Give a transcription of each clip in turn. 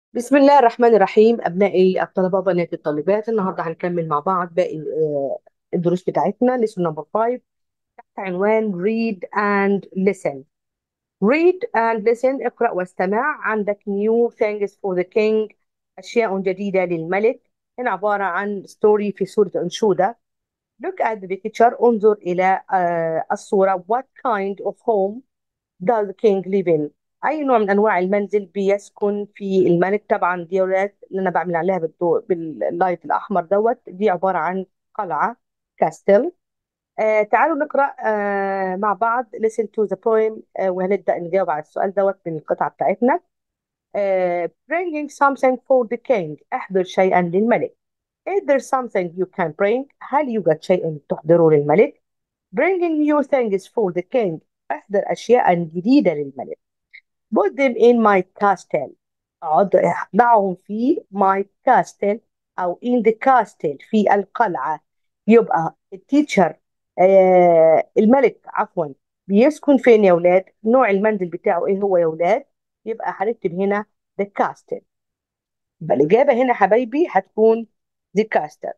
بسم الله الرحمن الرحيم أبنائي الطلبة وبنات الطالبات النهاردة هنكمل مع بعض باقي آه، الدروس بتاعتنا lesson number 5 تحت عنوان read and listen read and listen اقرأ واستمع عندك new things for the king أشياء جديدة للملك هنا عبارة عن story في سورة أنشودة look at the picture انظر إلى آه، الصورة what kind of home does the king live in اي نوع من انواع المنزل بيسكن في الملك طبعا دي اولاد اللي انا بعمل عليها بالضوء باللايت الاحمر دوت دي عباره عن قلعه كاستل آه تعالوا نقرا آه مع بعض listen to the poem آه وهنبدا نجاوب على السؤال دوت من القطعه بتاعتنا آه bringing something for the king احضر شيئا للملك is there something you can bring هل يوجد شيء تحضره للملك bringing new things for the king احضر اشياء جديده للملك put them in my castle أقعد ضعهم في my castle أو in the castle في القلعة يبقى التيتشر آه الملك عفوا بيسكن فين يا ولاد نوع المنزل بتاعه ايه هو يا ولاد يبقى هنكتب هنا the castle يبقى الإجابة هنا حبايبي هتكون the castle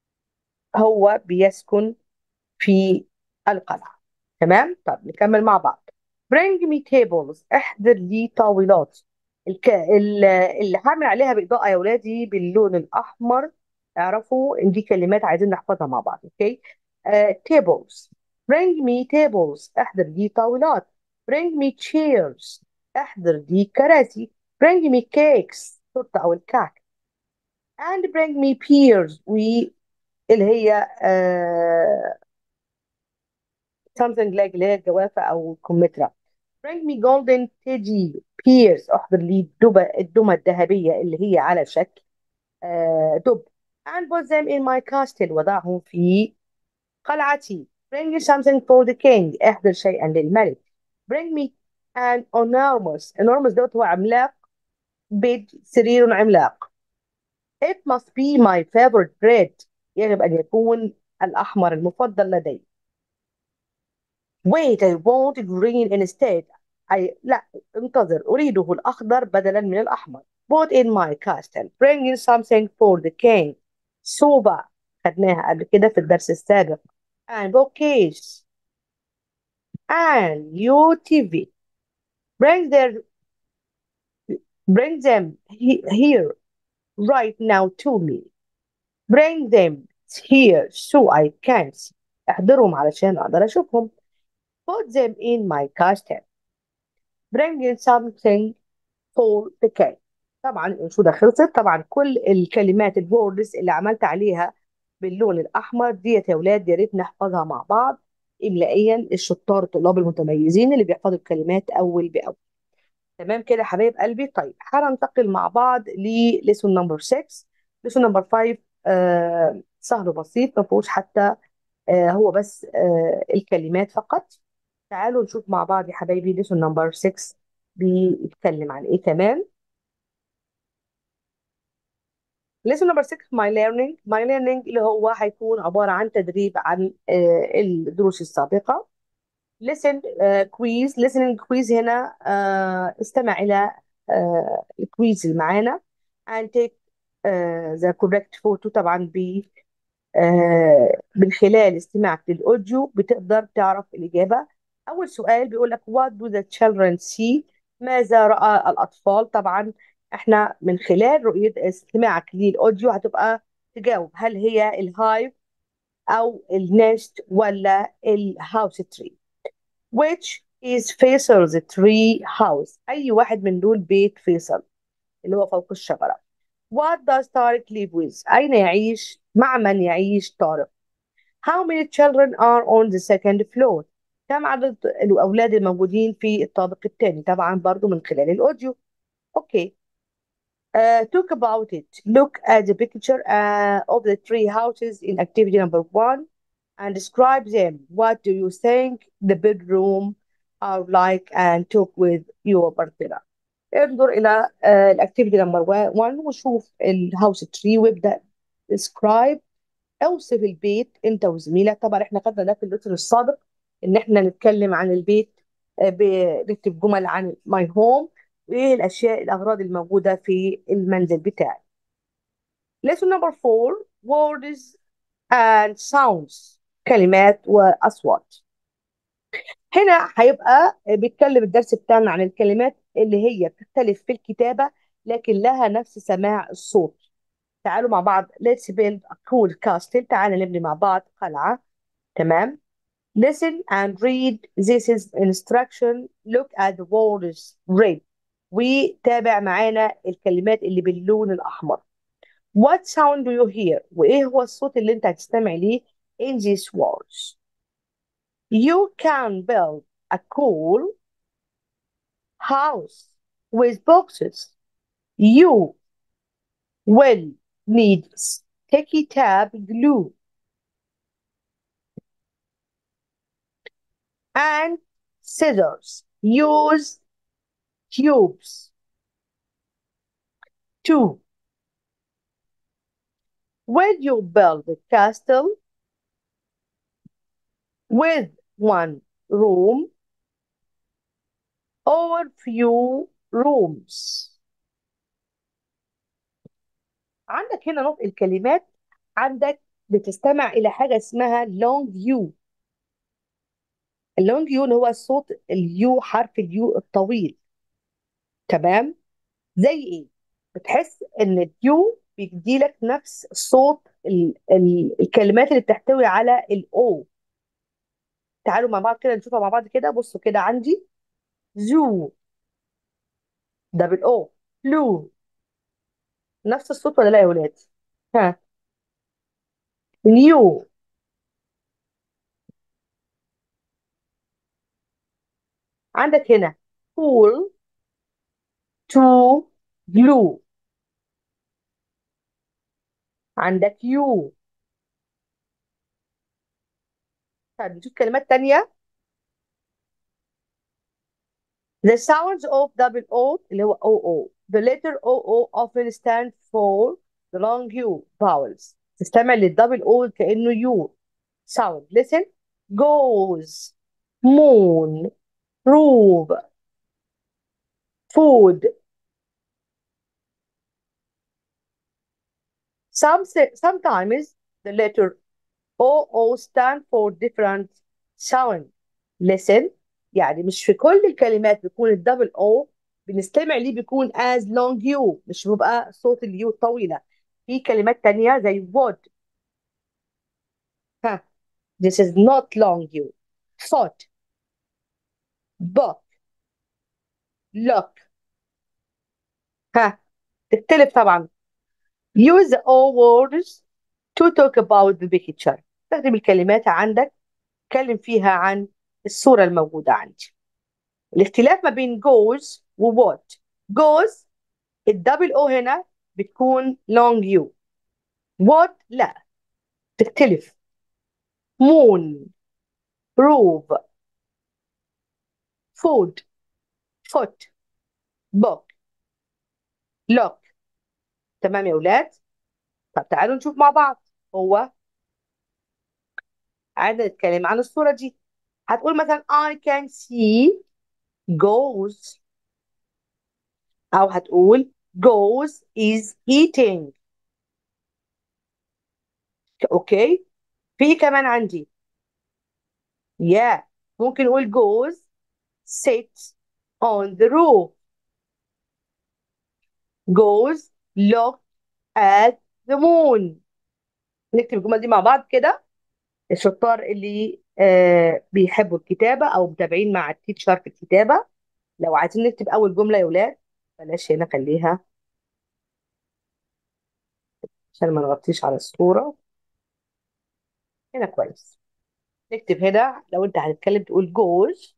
هو بيسكن في القلعة تمام طب نكمل مع بعض bring me tables احضر لي طاولات الك... ال- اللي هعمل عليها بإضاءة يا ولادي باللون الأحمر اعرفوا إن دي كلمات عايزين نحفظها مع بعض أوكي آه tables bring me tables احضر لي طاولات bring me chairs احضر لي كراسي bring me cakes تورتة أو الكعك and bring me pears واللي هي آه something like اللي هي الجوافة أو الكمثرى bring me golden teddy bears احضر لي الدبة الدمى الذهبية اللي هي على شكل آه، دب and put them in my castle وضعهم في قلعتي bring me something for the king احضر شيئا للملك bring me an enormous enormous دوت هو عملاق bed سرير عملاق it must be my favorite bread يجب أن يكون الأحمر المفضل لدي wait I want green instead أي لا انتظر أريده الأخضر بدلا من الأحمر put in my castle bring in something for the king صوبة خدناها قبل كده في الدرس السابق and bookcase and UTV bring their bring them he- here right now to me bring them here so I can see احضرهم علشان أقدر أشوفهم put them in my castle bring in something for the king طبعا الأنشودة خلصت طبعا كل الكلمات الوردز اللي عملت عليها باللون الأحمر ديت يا ولاد يا ريت نحفظها مع بعض إملائيا الشطار الطلاب المتميزين اللي بيحفظوا الكلمات أول بأول تمام كده يا حبايب قلبي طيب هننتقل مع بعض لليسون نمبر 6 ليسون نمبر 5 آه سهل وبسيط ما فيهوش حتى آه هو بس آه الكلمات فقط تعالوا نشوف مع بعض يا حبايبي ليسون نمبر 6 بيتكلم عن ايه كمان lesson number 6 my learning my learning اللي هو هيكون عبارة عن تدريب عن آه، الدروس السابقة listen آه، quiz listening quiz هنا آه، استمع إلى آه، الكويز اللي معانا and take آه، the correct photo طبعا ب آه، من خلال استماعك للأوديو بتقدر تعرف الإجابة أول سؤال بيقول لك what do the children see ماذا رأى الأطفال طبعا احنا من خلال رؤية استماعك للأوديو هتبقى تجاوب هل هي الهايف أو النست ولا الهاوس تري which is Faisal's tree house أي واحد من دول بيت فيصل اللي هو فوق الشجرة What does طارق live with أين يعيش مع من يعيش طارق How many children are on the second floor كم عدد الأولاد الموجودين في الطابق الثاني طبعا برضو من خلال الأوديو أوكي Uh, talk about it. Look at the picture uh, of the three houses in activity number one and describe them. What do you think the bedroom are like and talk with your partner. انظر إلى الاكتيفيتي نمبر 1 وشوف الهاوس تري وابدأ describe اوصف البيت انت وزميلك طبعا احنا خدنا ده في اللتر السابق ان احنا نتكلم عن البيت آه، بنكتب جمل عن my home وايه الاشياء الاغراض الموجوده في المنزل بتاعي lesson number four words and sounds كلمات واصوات هنا هيبقى بيتكلم الدرس بتاعنا عن الكلمات اللي هي بتختلف في الكتابه لكن لها نفس سماع الصوت تعالوا مع بعض let's build a cool castle تعالوا نبني مع بعض قلعه تمام Listen and read this is instruction. Look at the words read. وتابع معانا الكلمات اللي باللون الأحمر. What sound do you hear? وإيه هو الصوت اللي أنت هتستمع ليه in these words? You can build a cool house with boxes. You will need sticky tab glue and scissors. Use tubes. Two. When you build a castle with one room or few rooms. عندك هنا نطق الكلمات عندك بتستمع إلى حاجة اسمها long U اللونج يو اللي هو الصوت اليو حرف اليو الطويل تمام زي ايه بتحس ان اليو بيدي لك نفس صوت ال ال الكلمات اللي بتحتوي على الاو تعالوا مع بعض كده نشوفها مع بعض كده بصوا كده عندي زو ده بالاو لو نفس الصوت ولا لا يا ولاد ها نيو عندك هنا cool to glue عندك يو طيب نشوف كلمات تانية The sounds of double O اللي هو OO The letter OO often stand for the long U vowels تستمع للدبل O كأنه U sound listen goes moon roof food Some sometimes the letter OO stand for different sound listen يعني مش في كل الكلمات بيكون الدبل او بنستمع ليه بيكون as long u مش بيبقى صوت اليو طويلة في كلمات تانية زي would ها this is not long u thought book look ها تختلف طبعا use the all words to talk about the picture استخدم الكلمات عندك اتكلم فيها عن الصورة الموجودة عندي الاختلاف ما بين goes و what goes الدبل او هنا بتكون long u what لا تختلف moon roof food foot book look تمام يا اولاد طب تعالوا نشوف مع بعض هو عايزة نتكلم عن الصورة دي هتقول مثلا I can see goes أو هتقول goes is eating أوكي في كمان عندي yeah ممكن نقول goes sits on the roof goes look at the moon نكتب الجمل دي مع بعض كده الشطار اللي آه بيحبوا الكتابة أو متابعين مع التيتشر في الكتابة لو عايزين نكتب أول جملة يا ولاد بلاش هنا خليها عشان ما نغطيش على الصورة هنا كويس نكتب هنا لو أنت هتتكلم تقول جوز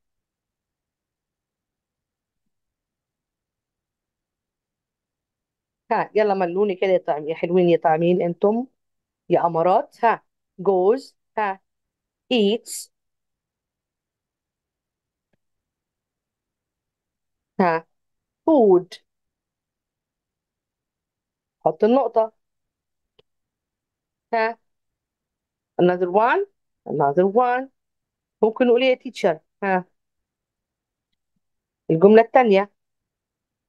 ها يلا ملوني كده يا طعم يا حلوين يا طعمين انتم يا امارات ها جوز ها eats ها food حط النقطة ها another one another one ممكن نقول ايه يا تيتشر ها الجملة الثانية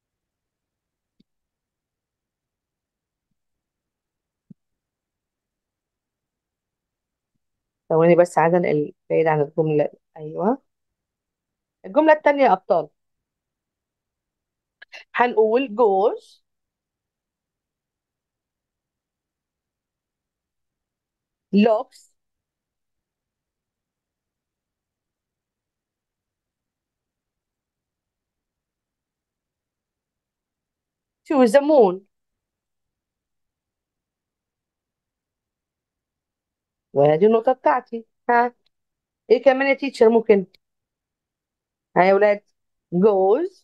ثواني بس عايزة انقل بعيد عن الجملة ايوه الجملة التانية يا ابطال هنقول goes looks to the moon وهذه النقطة بتاعتي ها ايه كمان يا تيتشر ممكن ها يا ولاد goes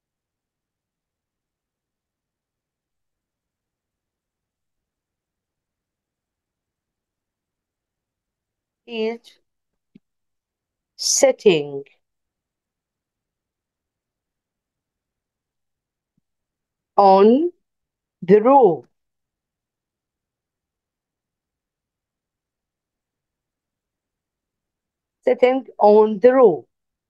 is sitting on the roof sitting on the roof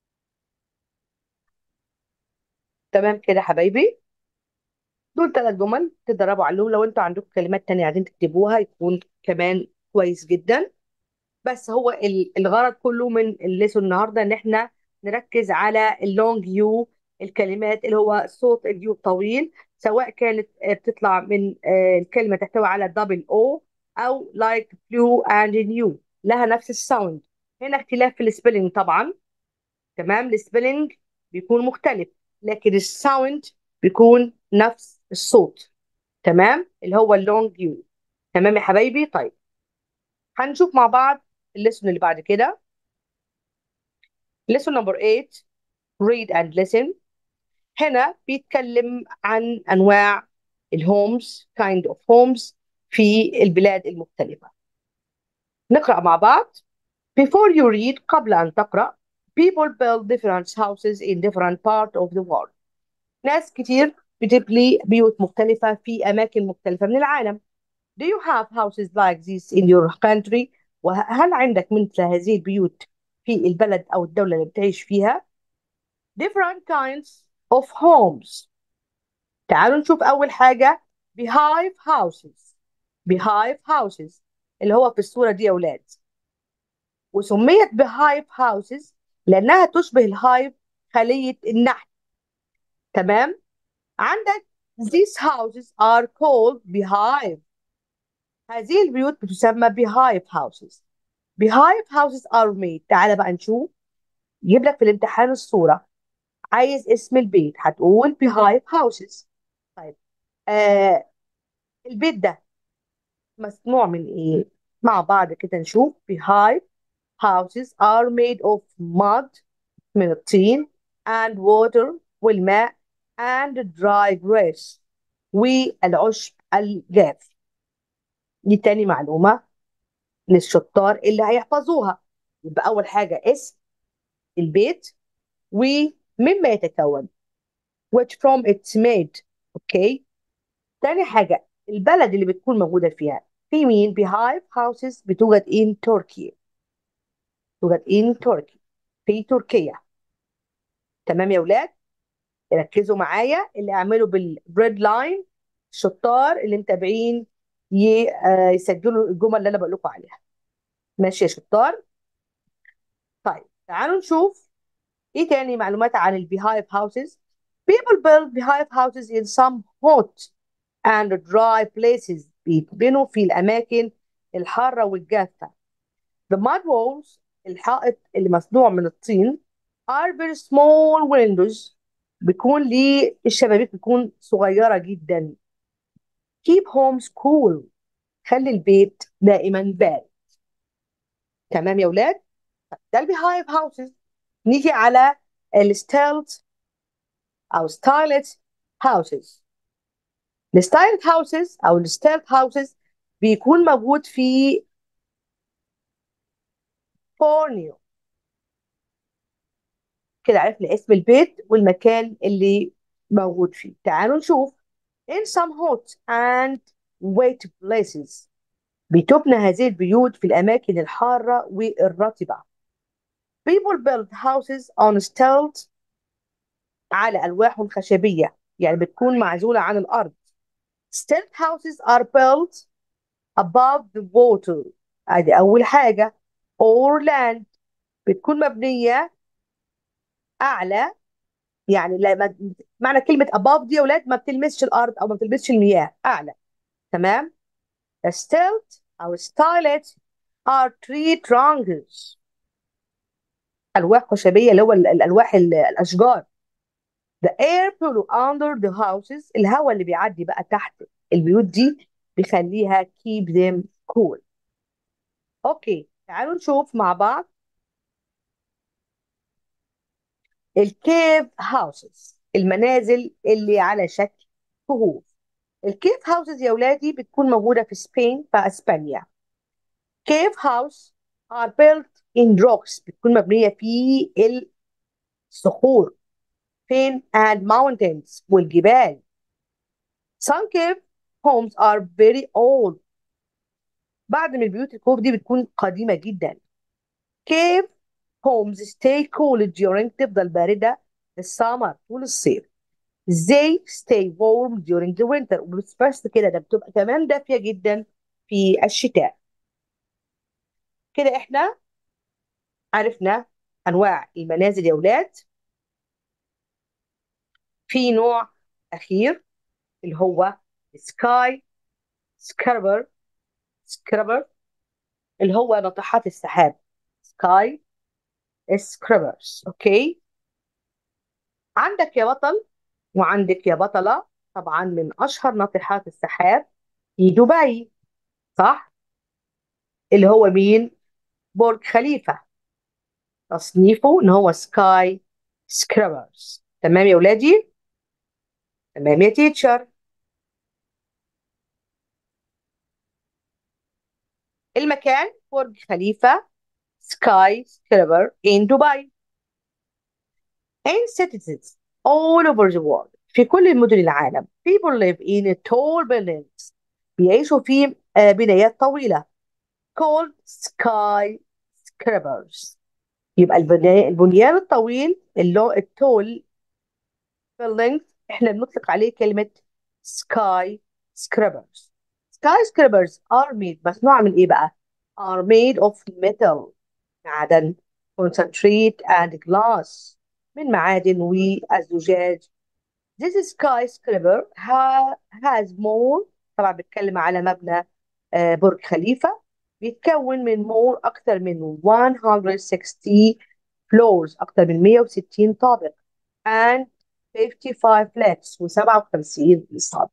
تمام كده يا حبايبي دول ثلاث جمل تدربوا عليهم لو انتوا عندكم كلمات تانية عايزين تكتبوها يكون كمان كويس جدا بس هو ال- الغرض كله من الليسون النهارده ان احنا نركز على اللونج يو الكلمات اللي هو صوت اليو طويل سواء كانت آه، بتطلع من آه، الكلمه تحتوي على دبل او او لايك بلو اند نيو لها نفس الساوند هنا اختلاف في السبيلنج طبعا تمام السبيلنج بيكون مختلف لكن الساوند بيكون نفس الصوت تمام اللي هو اللونج يو تمام يا حبايبي طيب هنشوف مع بعض الليسون اللي بعد كده lesson number 8 read and listen هنا بيتكلم عن أنواع الهومز kind of homes في البلاد المختلفة نقرأ مع بعض before you read قبل أن تقرأ people build different houses in different part of the world ناس كتير بتبني بيوت مختلفة في أماكن مختلفة من العالم Do you have houses like this in your country؟ وهل عندك مثل هذه البيوت في البلد أو الدولة اللي بتعيش فيها؟ different kinds of homes تعالوا نشوف أول حاجة beehive houses beehive houses اللي هو في الصورة دي يا أولاد وسميت beehive houses لأنها تشبه الهايف خلية النحل تمام عندك these houses are called beehive هذه البيوت بتسمى beehive houses beehive houses are made تعالى بقى نشوف يجيب لك في الامتحان الصورة عايز اسم البيت هتقول beehive houses طيب آه البيت ده مصنوع من ايه مع بعض كده نشوف beehive houses are made of mud من الطين and water والماء and dry grass والعشب الجاف دي تاني معلومة للشطار اللي هيحفظوها يبقى أول حاجة اسم البيت ومما يتكون which from it's made اوكي تاني حاجة البلد اللي بتكون موجودة فيها في مين beehive houses بتوجد in Turkey توجد in Turkey في تركيا تمام يا ولاد ركزوا معايا اللي اعملوا بالريد لاين الشطار اللي متابعين ي- آه، يسجلوا الجمل اللي انا بقول لكم عليها ماشي يا شطار طيب تعالوا نشوف ايه تاني معلومات عن البيهايف هاوسز people build beehive houses in some hot and dry places بيتبنوا في الأماكن الحارة والجافة the mud walls الحائط اللي مصنوع من الطين are very small windows بيكون ليه الشبابيك بتكون صغيرة جدا keep homes cool خلي البيت دائما بارد تمام يا ولاد ده البيهايف هاوسز نيجي على الستيلت او ستايلت هاوسز الستايلت هاوسز او الستيلت هاوسز بيكون موجود في بورنيو كده عرفنا اسم البيت والمكان اللي موجود فيه تعالوا نشوف in some hot and wet places بتبنى هذه البيوت في الأماكن الحارة والرطبة people build houses on stilts على ألواح خشبية يعني بتكون معزولة عن الأرض stilt houses are built above the water ادي أول حاجة or land بتكون مبنية أعلى يعني لما معنى كلمة above دي يا ولاد ما بتلمسش الأرض أو ما بتلمسش المياه أعلى تمام stilt أو stylet are tree trunks ألواح خشبية اللي هو ال- الألواح ال- الأشجار the air flow under the houses الهواء اللي بيعدي بقى تحت البيوت دي بيخليها keep them cool اوكي تعالوا نشوف مع بعض الكيف هاوسز المنازل اللي على شكل كهوف الكيف هاوسز يا اولادي بتكون موجوده في سبين في اسبانيا كيف هاوس are built in rocks بتكون مبنيه في الصخور فين and mountains والجبال some cave homes are very old بعض من البيوت الكهوف دي بتكون قديمه جدا cave homes stay cool during تفضل باردة السمر طول الصيف they stay warm during the winter ومش بس كده ده بتبقى كمان دافية جدا في الشتاء كده احنا عرفنا انواع المنازل يا اولاد في نوع اخير اللي هو سكاي سكربر سكربر اللي هو ناطحات السحاب سكاي سكربرز اوكي عندك يا بطل وعندك يا بطلة طبعا من أشهر ناطحات السحاب في دبي صح؟ اللي هو مين؟ برج خليفة تصنيفه إن هو سكاي سكرابرز تمام يا ولادي؟ تمام يا تيتشر المكان برج خليفة سكاي سكرابر in دبي in cities all over the world في كل مدن العالم people live in tall buildings بيعيشوا في آه، بنايات طويلة called sky scrappers يبقى البناء البنيان الطويل اللي التول buildings احنا بنطلق عليه كلمة sky scrappers sky scrappers are made مصنوعة من ايه بقى؟ are made of metal معدن concentrate and glass من معادن والزجاج This skyscraper ha has more طبعا بيتكلم على مبنى آه، برج خليفة بيتكون من more أكثر من 160 floors أكثر من 160 طابق and 55 flats و57 صالة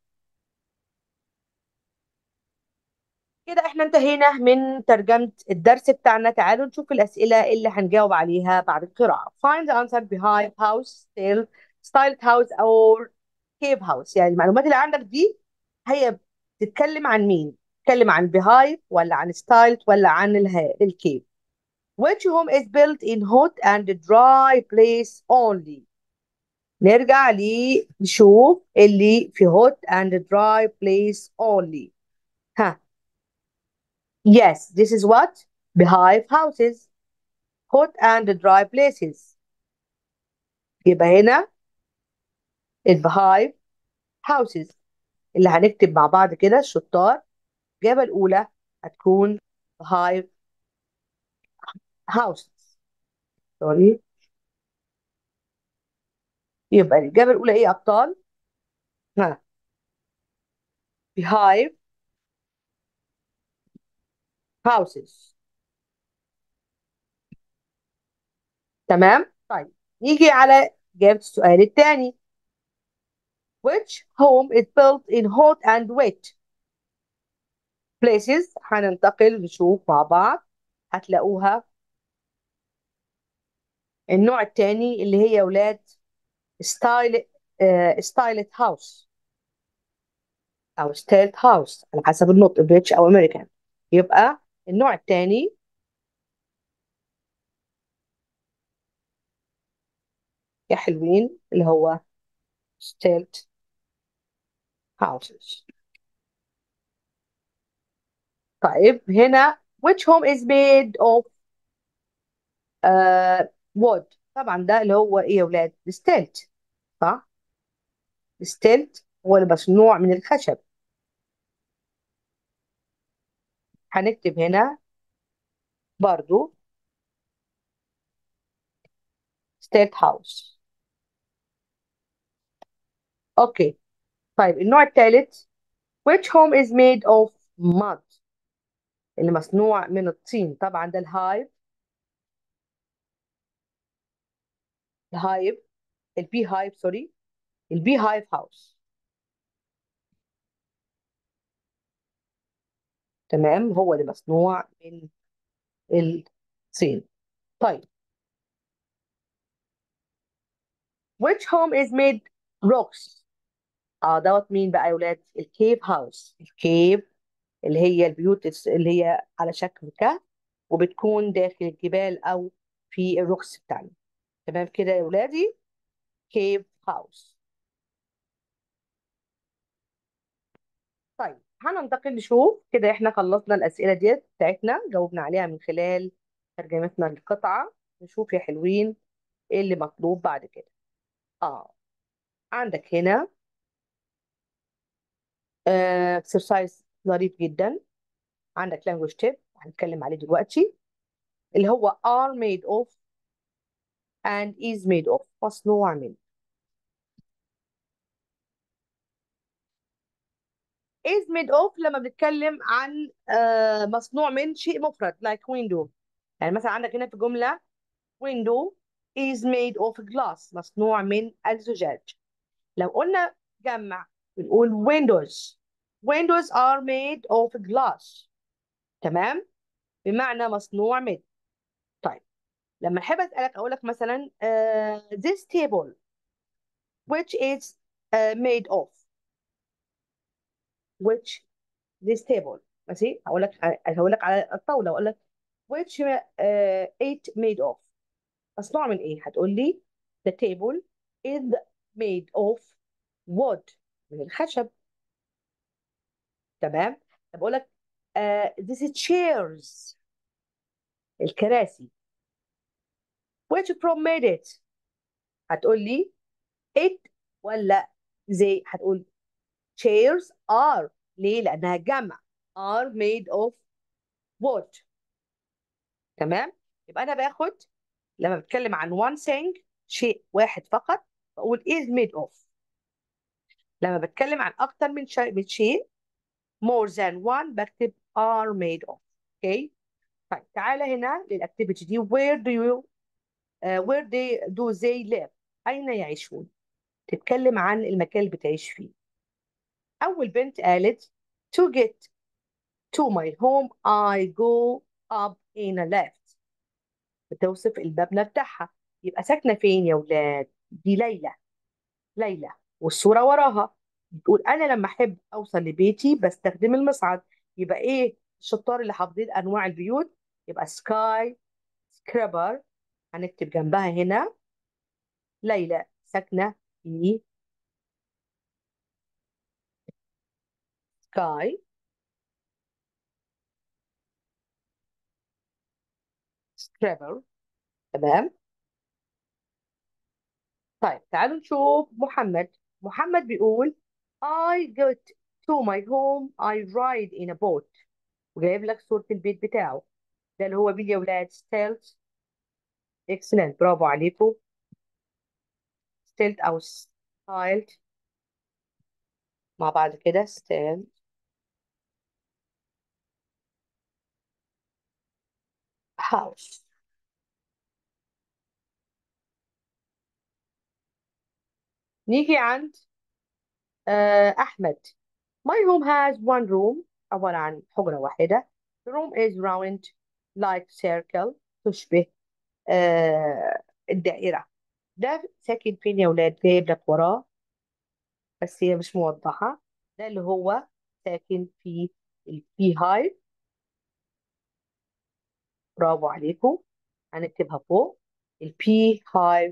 كده احنا انتهينا من ترجمة الدرس بتاعنا تعالوا نشوف الأسئلة اللي هنجاوب عليها بعد القراءة find the answer behind house style styled house or cave house يعني المعلومات اللي عندك دي هي بتتكلم عن مين بتتكلم عن behind ولا عن styled ولا عن اله- الكيف which home is built in hot and dry place only نرجع ليه نشوف اللي في hot and dry place only ها Yes, this is what? Beehive houses. Hot and dry places. يبقى هنا البهايف houses اللي هنكتب مع بعض كده الشطار الإجابة الأولى هتكون beehive houses. سوري يبقى الإجابة الأولى إيه يا أبطال؟ ها beehive houses. تمام؟ طيب نيجي على إجابة السؤال الثاني. Which home is built in hot and wet places؟ هننتقل نشوف مع بعض هتلاقوها النوع الثاني اللي هي ولاد ستايل ستايلت هاوس او ستيلت هاوس على حسب النطق بريتش او امريكان يبقى النوع الثاني يا حلوين اللي هو ستيلت هاوسز طيب هنا which home is made of uh, wood طبعا ده اللي هو ايه يا ولاد ستيلت صح ستيلت هو اللي مصنوع من الخشب هنكتب هنا برضو ستيت هاوس اوكي طيب النوع الثالث which home is made of mud اللي مصنوع من الطين طبعا ده الهايف الهايف البي هايف سوري البي هايف هاوس تمام هو اللي مصنوع من الطين طيب which home is made rocks اه دوت مين بقى يا ولاد الكيف هاوس الكيف اللي هي البيوت الس- اللي هي على شكل كهف وبتكون داخل الجبال او في الروكس بتاعنا تمام كده يا ولادي كيف هاوس طيب هننتقل نشوف كده احنا خلصنا الاسئله ديت بتاعتنا جاوبنا عليها من خلال ترجمتنا للقطعه نشوف يا حلوين ايه اللي مطلوب بعد كده اه عندك هنا اكسرسايز ظريف جدا عندك language tip هنتكلم عليه دلوقتي اللي هو are made of and is made of مصنوع من is made of لما بنتكلم عن آه، مصنوع من شيء مفرد like window يعني مثلا عندك هنا في جملة window is made of glass مصنوع من الزجاج لو قلنا جمع بنقول windows windows are made of glass تمام بمعنى مصنوع من طيب لما احب اسالك اقول لك مثلا آه، this table which is uh, made of which this table ماشي هقول لك هقول لك على الطاوله اقول لك which uh, it made of مصنوع من ايه هتقول لي the table is made of wood من الخشب تمام طب اقول لك uh, this is chairs الكراسي which from made it هتقول لي it ولا زي هتقول chairs are ليه لانها جمع are made of wood تمام يبقى انا باخد لما بتكلم عن one thing شيء واحد فقط بقول is made of لما بتكلم عن اكتر من شيء من شيء more than one بكتب are made of اوكي طيب تعالى هنا للاكتيفيتي دي where do you uh, where they do they live اين يعيشون تتكلم عن المكان اللي بتعيش فيه اول بنت قالت to get to my home I go up in a lift بتوصف المبنى بتاعها يبقى ساكنه فين يا ولاد دي ليلى ليلى والصوره وراها بتقول انا لما احب اوصل لبيتي بستخدم المصعد يبقى ايه الشطار اللي حافظين انواع البيوت يبقى سكاي سكرابر هنكتب جنبها هنا ليلى ساكنه في سكاي سكرابر تمام طيب تعالوا نشوف محمد محمد بيقول I get to my home I ride in a boat وجايب لك صورة البيت بتاعه ده اللي هو مين يا ولاد ستيلت اكسلنت برافو عليكم ستيلت او ستايلد مع بعض كده ستيلت هاوس نيجي عند آه، أحمد My home has one room عبارة عن حجرة واحدة The room is round like circle تشبه آه، الدائرة ده ساكن فين يا ولاد جايب لك وراه بس هي مش موضحة ده اللي هو ساكن في البي هايف برافو عليكم هنكتبها فوق البي هايف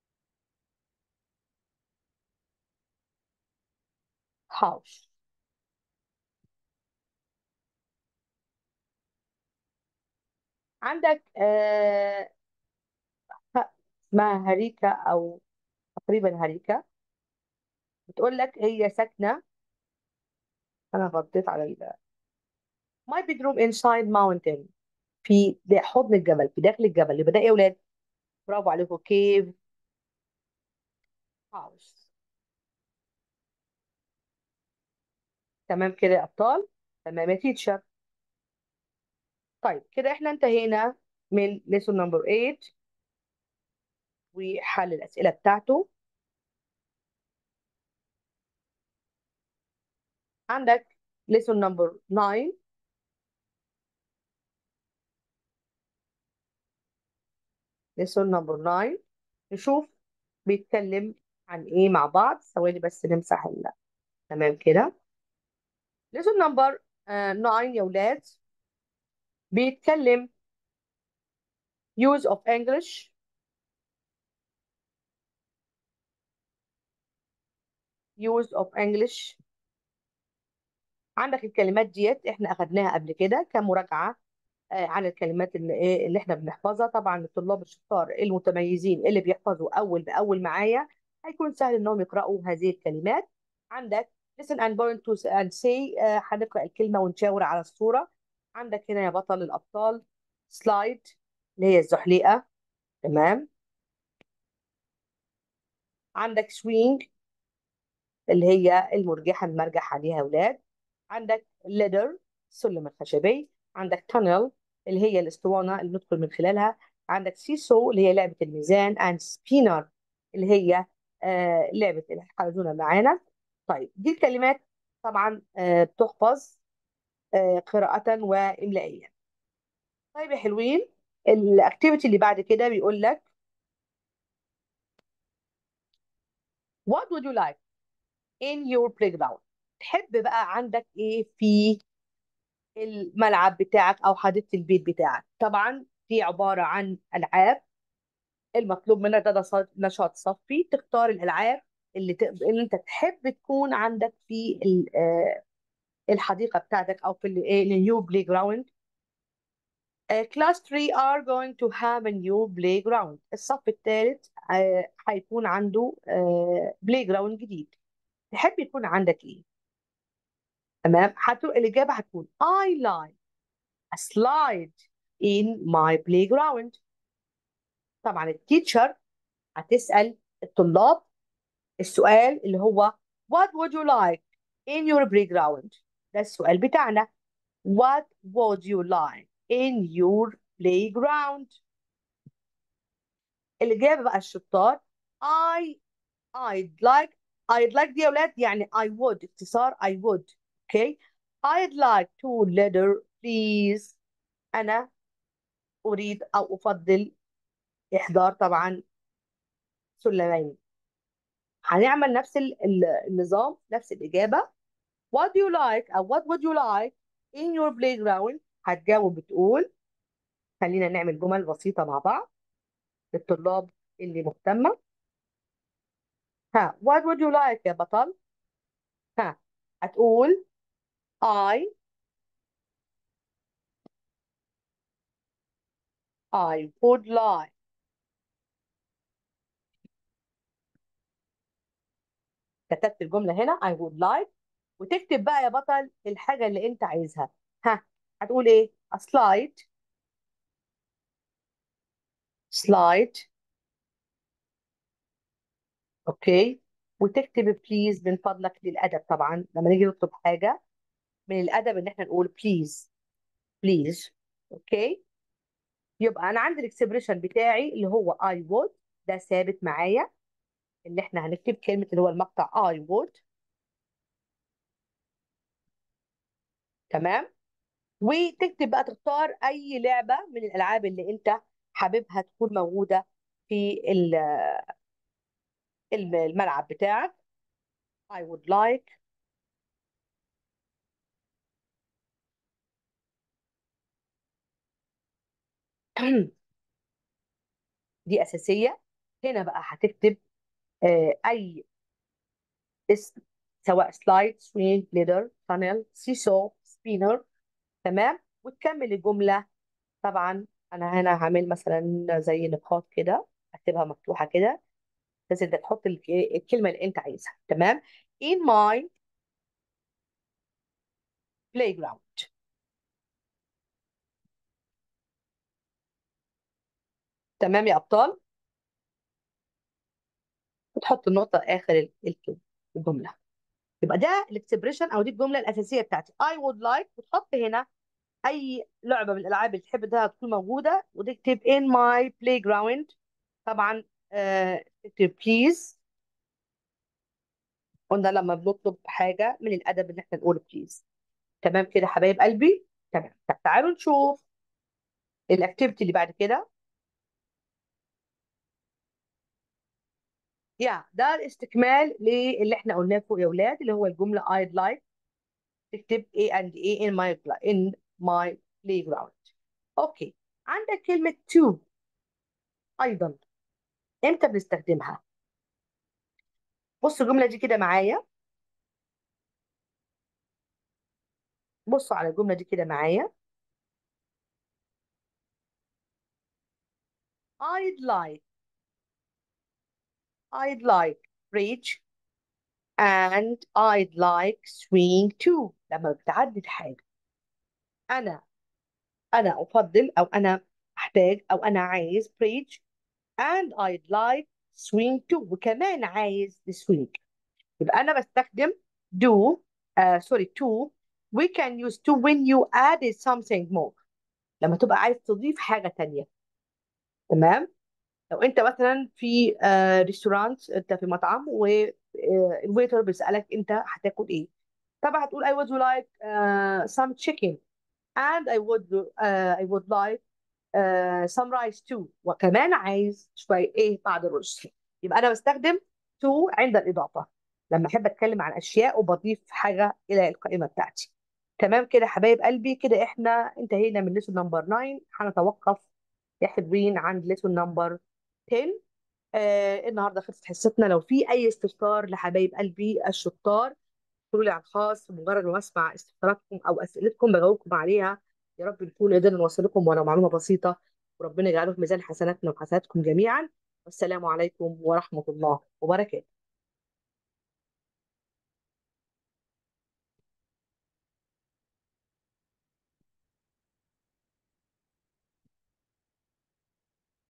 هاوس عندك آه اسمها هريكا او تقريبا هريكا بتقول لك هي ساكنه انا غطيت على ال My bedroom inside mountain في دا- حضن الجبل في داخل الجبل يبقى ده ايه يا اولاد برافو عليكم كيف house تمام كده يا ابطال تمام يا تيتشر طيب كده احنا انتهينا من lesson number 8 وحل الاسئله بتاعته عندك lesson number 9 lesson number 9 نشوف بيتكلم عن ايه مع بعض ثواني بس نمسح ال- تمام كده lesson number 9 يا ولاد بيتكلم use of English use of English عندك الكلمات ديت احنا اخدناها قبل كده كمراجعه آه، عن الكلمات اللي, إيه اللي احنا بنحفظها طبعا الطلاب الشطار المتميزين اللي بيحفظوا اول باول معايا هيكون سهل انهم يقراوا هذه الكلمات عندك listen and point to and say آه، هنقرا الكلمه ونشاور على الصوره عندك هنا يا بطل الابطال سلايد اللي هي الزحليقه تمام عندك swing اللي هي المرجحه المرجح عليها يا اولاد عندك ليدر السلم الخشبي عندك تانل اللي هي الاسطوانه اللي ندخل من خلالها عندك سيسو اللي هي لعبه الميزان اند سبينر اللي هي آه لعبه الحلزونه معانا طيب دي الكلمات طبعا آه بتحفظ آه قراءه واملائيا طيب يا حلوين الاكتيفيتي اللي بعد كده بيقول لك what would you like in your playground تحب بقى عندك ايه في الملعب بتاعك او حديقه البيت بتاعك طبعا دي عباره عن العاب المطلوب منك ده نشاط نشاط صفي تختار الالعاب اللي تقدر اللي انت تحب تكون عندك في ال- آه، الحديقه بتاعتك او في النيو بلاي جراوند كلاس 3 are going to have a new playground الصف الثالث هيكون عنده بلاي جراوند جديد تحب يكون عندك ايه تمام هتو... الاجابه هتكون I like a slide in my playground طبعا التيتشر هتسأل الطلاب السؤال اللي هو What would you like in your playground ده السؤال بتاعنا What would you like in your playground الإجابة بقى الشطار I I'd like I'd like دي يا أولاد يعني I would اختصار I would okay I'd like to letter please أنا أريد أو أفضل إحضار طبعا سلمين هنعمل نفس ال- ال- النظام نفس الإجابة What do you like أو what would you like in your playground هتجاوب بتقول خلينا نعمل جمل بسيطة مع بعض للطلاب اللي مهتمة ها what would you like يا بطل ها هتقول I I would like كتبت الجملة هنا I would like وتكتب بقى يا بطل الحاجة اللي انت عايزها ها هتقول ايه a slide slide اوكي وتكتب بليز من فضلك للأدب طبعا لما نيجي نطلب حاجة من الأدب ان احنا نقول بليز بليز اوكي يبقى انا عندي الاكسبريشن بتاعي اللي هو I would ده ثابت معايا اللي احنا هنكتب كلمة اللي هو المقطع I would تمام وتكتب بقى تختار اي لعبة من الالعاب اللي انت حاببها تكون موجودة في ال- الم- الملعب بتاعك I would like دي أساسية هنا بقى هتكتب آه، أي اسم سواء سلايد سوين ليدر فانل سيسو سبينر تمام وتكمل الجملة طبعا أنا هنا هعمل مثلا زي نقاط كده أكتبها مفتوحة كده بس أنت تحط الك- الكلمة اللي أنت عايزها تمام in my playground تمام يا أبطال وتحط النقطه اخر ال- الكلمه الجمله يبقى ده الاكسبريشن او دي الجمله الاساسيه بتاعتي I would like وتحط هنا اي لعبه من الالعاب اللي تحب انها تكون موجوده وتكتب in my playground طبعا آه تكتب please قلنا لما بنطلب حاجه من الادب ان احنا نقول please تمام كده حبايب قلبي تمام طب تعالوا نشوف الاكتيفيتي اللي بعد كده يا ده الاستكمال للي احنا قلناه فوق يا اولاد اللي هو الجمله I'd like تكتب A and A in my in my playground اوكي عندك كلمه to ايضا امتى بنستخدمها بصوا الجمله دي كده معايا بصوا على الجمله دي كده معايا I'd like I'd like bridge and I'd like swing too لما بتعدد حاجه انا انا افضل او انا احتاج او انا عايز bridge and I'd like swing too وكمان عايز swing يبقى انا بستخدم do uh, sorry to we can use to when you added something more لما تبقى عايز تضيف حاجة تانية تمام لو انت مثلا في ريستورانت انت في مطعم والويتر بيسألك انت هتاكل ايه طبعا هتقول I would like uh, some chicken and I would uh, I would like uh, some rice too وكمان عايز شوية ايه بعد الرز يبقى انا بستخدم to عند الإضافة لما احب اتكلم عن اشياء وبضيف حاجة الى القائمة بتاعتي تمام كده حبايب قلبي كده احنا انتهينا من ليسون نمبر 9 هنتوقف يا حلوين عند ليسون نمبر 10 آه النهارده خلصت حصتنا لو في اي استفسار لحبايب قلبي الشطار اكتبوا لي على الخاص مجرد ما اسمع استفساراتكم او اسئلتكم بجاوبكم عليها يا رب نكون قدرنا نوصل لكم ولو معلومه بسيطه وربنا يجعله في ميزان حسناتنا وحسناتكم جميعا والسلام عليكم ورحمه الله وبركاته